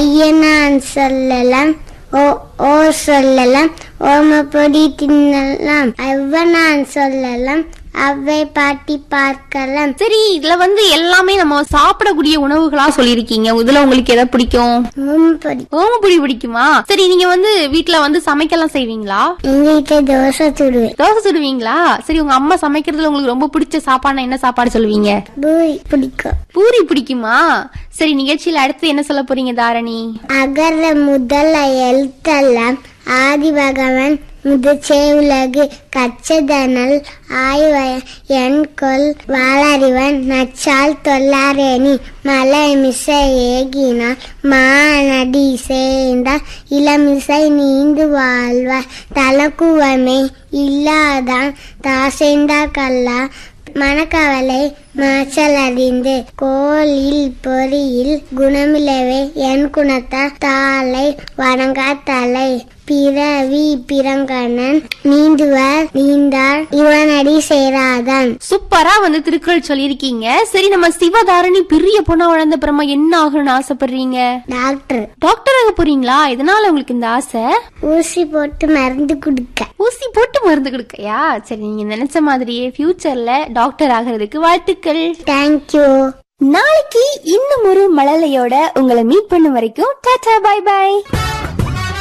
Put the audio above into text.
ஐய நான் சொல்லலாம் ஓ ஓ சொல்லலாம் ஓமப்பொடி தின்னலாம் அவ்வ நான் சொல்லலாம் அவ்வை பாட்டி பார்க்கலாம் சரி இதுல வந்து எல்லாமே நம்ம சாப்பிடக்கூடிய உணவுகளா சொல்லியிருக்கீங்க இதுல உங்களுக்கு எதை பிடிக்கும் ஓமப்பொடி ஓமப்பொடி பிடிக்குமா சரி நீங்க வந்து வீட்ல வந்து சமைக்கலாம் செய்வீங்களா எங்க வீட்டுல தோசை சுடுவேன் தோசை சுடுவீங்களா சரி உங்க அம்மா சமைக்கிறதுல உங்களுக்கு ரொம்ப பிடிச்ச சாப்பாடுனா என்ன சாப்பாடு சொல்லுவீங்க பூரி பிடிக்கும் பூரி பிடிக்குமா சரி நிகழ்ச்சியில அடுத்து என்ன சொல்ல போறீங்க தாரணி அகர முதல எழுத்தெல்லாம் ஆதி பகவன் முதிர்ச்சே உலகு கச்சதனல் ஆய்வய என் கொல் வாளறிவன் நச்சால் தொல்லாரேணி மலை மிசை ஏகினார் மானடி சேர்ந்தார் இளமிசை நீந்து வாழ்வார் தலக்குவமே இல்லாதான் தாசேந்தார் கல்லா மனக்கவலை மாச்சல் அறிந்து கோலில் பொறியில் குணமிலவே என் குணத்தார் தாளை வணங்கா தலை பிறவி பிறங்கணன் நீந்துவர் நீந்தார் இவனடி சேராதான் சூப்பரா வந்து திருக்குறள் சொல்லியிருக்கீங்க சரி நம்ம சிவதாரணி பெரிய பொண்ணா வளர்ந்த அப்புறமா என்ன ஆகணும்னு ஆசைப்படுறீங்க டாக்டர் டாக்டர் ஆக போறீங்களா இதனால உங்களுக்கு இந்த ஆசை ஊசி போட்டு மருந்து கொடுக்க ஊசி போட்டு மருந்து கொடுக்கையா சரி நீங்க நினைச்ச மாதிரியே ஃபியூச்சர்ல டாக்டர் ஆகிறதுக்கு வாழ்த்துக்கள் தேங்க்யூ நாளைக்கு இன்னும் ஒரு மழலையோட உங்களை மீட் பண்ணும் வரைக்கும் டாடா பை பை